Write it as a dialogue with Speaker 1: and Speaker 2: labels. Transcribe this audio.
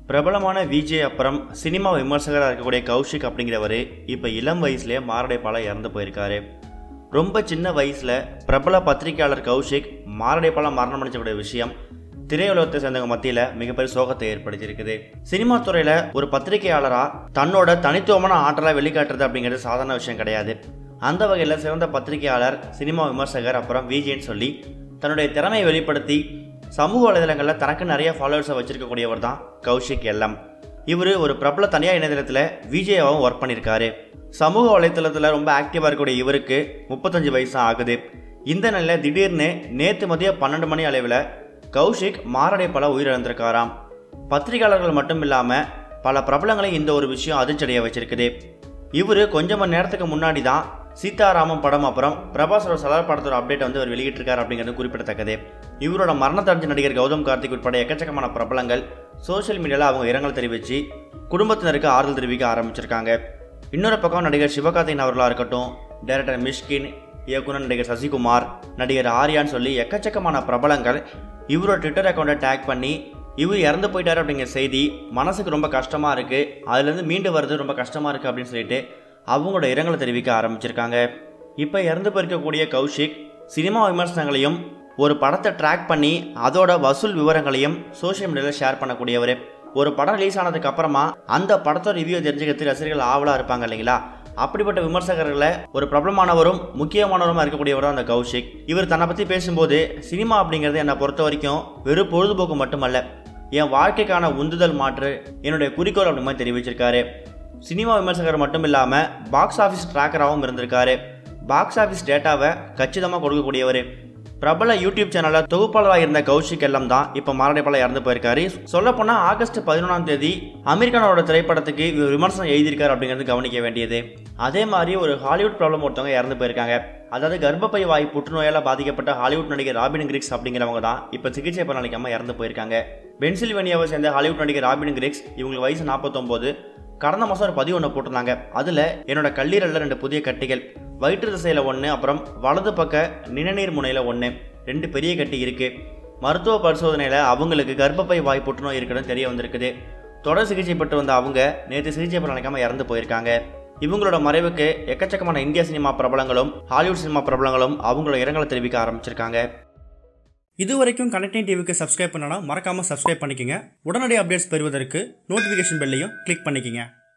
Speaker 1: பிரபலமான விஜய் அப்புறம் சினிமா விமர்சகராக இருக்கக்கூடிய கௌஷிக் அப்படிங்கிறவர் இப்போ இளம் வயசுலேயே மாரடைப்பால இறந்து போயிருக்காரு ரொம்ப சின்ன வயசில் பிரபல பத்திரிகையாளர் கௌஷிக் மாரடைப்பால மரணம் அடைஞ்சக்கூடிய விஷயம் திரையுலகத்தை சேர்ந்தவங்க மத்தியில் மிகப்பெரிய சோகத்தை ஏற்படுத்தியிருக்குது சினிமா துறையில் ஒரு பத்திரிகையாளராக தன்னோட தனித்துவமான ஆற்றலை வெளிக்காட்டுறது அப்படிங்கிறது சாதாரண விஷயம் கிடையாது அந்த வகையில் சிறந்த பத்திரிகையாளர் சினிமா விமர்சகர் அப்புறம் விஜய்ன்னு சொல்லி தன்னுடைய திறமையை வெளிப்படுத்தி சமூக வலைதளங்களில் தனக்கு நிறைய ஃபாலோவர்ஸை வச்சிருக்கக்கூடியவர் தான் கௌஷிக் எல்லம் இவர் ஒரு பிரபல தனியார் இணையதளத்தில் விஜயாவும் ஒர்க் பண்ணியிருக்காரு சமூக வலைத்தளத்தில் ரொம்ப ஆக்டிவாக இருக்கக்கூடிய இவருக்கு முப்பத்தஞ்சு வயசு தான் ஆகுது இந்த நிலையில் திடீர்னு நேற்று மதியம் பன்னெண்டு மணி அளவில் கௌஷிக் மாரடைப்பால உயிரிழந்திருக்காராம் பத்திரிகையாளர்கள் மட்டும் இல்லாமல் பல பிரபலங்களை இந்த ஒரு விஷயம் அதிர்ச்சியடைய வச்சிருக்குது இவர் கொஞ்ச மணி நேரத்துக்கு முன்னாடி தான் சீதாராமன் படம் அப்புறம் பிரபாஸோட சலார் படத்தோட அப்டேட் வந்து அவர் வெளியிட்டிருக்காரு அப்படிங்கிறது குறிப்பிடத்தக்கது இவரோட மரணத்தடைஞ்ச நடிகர் கௌதம் கார்த்திக் உட்பட எக்கச்சக்கமான பிரபலங்கள் சோஷியல் மீடியாவில் அவங்க இரங்கல் தெரிவித்து குடும்பத்தினருக்கு ஆறுதல் தெரிவிக்க ஆரம்பிச்சிருக்காங்க இன்னொரு பக்கம் நடிகர் சிவகார்த்திகேயன் அவர்களாக இருக்கட்டும் டைரக்டர் மிஷ்கின் இயக்குனர் நடிகர் சசிகுமார் நடிகர் ஆர்யான்னு சொல்லி எக்கச்சக்கமான பிரபலங்கள் இவரோட ட்விட்டர் அக்கௌண்ட்டை டேக் பண்ணி இவர் இறந்து போயிட்டாரு அப்படிங்கிற செய்தி மனசுக்கு ரொம்ப கஷ்டமாக இருக்குது அதுலேருந்து மீண்டு வர்றது ரொம்ப கஷ்டமாக இருக்குது அப்படின்னு சொல்லிட்டு அவங்களோட இரங்கலை தெரிவிக்க ஆரம்பிச்சிருக்காங்க இப்போ இறந்து போயிருக்கக்கூடிய கௌஷிக் சினிமா விமர்சனங்களையும் ஒரு படத்தை ட்ராக் பண்ணி அதோட வசூல் விவரங்களையும் சோஷியல் மீடியாவில் ஷேர் பண்ணக்கூடியவர் ஒரு படம் ரிலீஸ் ஆனதுக்கு அப்புறமா அந்த படத்தோட ரிவ்யூ தெரிஞ்சுக்கிறது ரசிகர்கள் ஆவலாக இருப்பாங்க இல்லைங்களா அப்படிப்பட்ட விமர்சகர்களை ஒரு பிரபலமானவரும் முக்கியமானவருமா இருக்கக்கூடியவர் தான் அந்த கௌஷிக் இவர் தன்னை பற்றி பேசும்போது சினிமா அப்படிங்கிறது என்னை பொறுத்த வரைக்கும் வெறும் பொழுதுபோக்கு மட்டுமல்ல என் வாழ்க்கைக்கான உந்துதல் மாற்று என்னுடைய குறிக்கோள் அப்படி மாதிரி தெரிவிச்சிருக்காரு சினிமா விமர்சகர் மட்டும் இல்லாமல் பாக்ஸ் ஆஃபீஸ் ட்ராக்கராகவும் இருந்திருக்காரு பாக்ஸ் ஆஃபீஸ் டேட்டாவை கச்சிதமாக கொடுக்கக்கூடியவர் பிரபல யூடியூப் சேனலில் தொகுப்பாளராக இருந்த கௌஷிக் எல்லாம் தான் இப்போ மாரடைப்பால் இறந்து போயிருக்காரு சொல்லப்போனால் ஆகஸ்ட் பதினொன்றாம் தேதி அமெரிக்கானோட திரைப்படத்துக்கு இவர் விமர்சனம் எழுதியிருக்காரு அப்படிங்கிறது கவனிக்க வேண்டியது அதே மாதிரி ஒரு ஹாலிவுட் ப்ராப்ளம் ஒருத்தவங்க இறந்து போயிருக்காங்க அதாவது கர்ப்பப்பை வாய் புற்றுநோயால் பாதிக்கப்பட்ட ஹாலிவுட் நடிகர் ராபின் கிரிக்ஸ் அப்படிங்கிறவங்க தான் இப்போ சிகிச்சை பலனளிக்காமல் இறந்து போயிருக்காங்க பென்சில்வேனியாவை சேர்ந்த ஹாலிவுட் நடிகர் ராபின் கிரிக்ஸ் இவங்களுக்கு வயசு நாற்பத்தொம்போது கடந்த மாதம் ஒரு பதிவு ஒன்று போட்டிருந்தாங்க அதில் என்னோட கல்லீரலில் ரெண்டு புதிய கட்டிகள் வயிற்று திசையில் ஒன்று அப்புறம் வலது பக்க நிணநீர் முனையில் ஒன்று ரெண்டு பெரிய கட்டி இருக்குது மருத்துவ பரிசோதனையில் அவங்களுக்கு கர்ப்பப்பை வாய் புற்றுநோய் இருக்குன்னு தெரிய வந்திருக்குது தொடர் சிகிச்சை பெற்று வந்த அவங்க நேற்று சிகிச்சை பலனளிக்காமல் இறந்து போயிருக்காங்க இவங்களோட மறைவுக்கு எக்கச்சக்கமான இந்திய சினிமா பிரபலங்களும் ஹாலிவுட் சினிமா பிரபலங்களும் அவங்களோட இரங்கலை தெரிவிக்க ஆரம்பிச்சிருக்காங்க இது வரைக்கும் கனெக்டிங் டிவிக்கு சப்ஸ்கிரைப் பண்ணனா மறக்காமல் சப்ஸ்கிரைப் பண்ணிக்கங்க உடனடி அப்டேட்ஸ் பெறுவதற்கு நோட்டிஃபிகேஷன் பெல்லையும் கிளிக் பண்ணிக்கங்க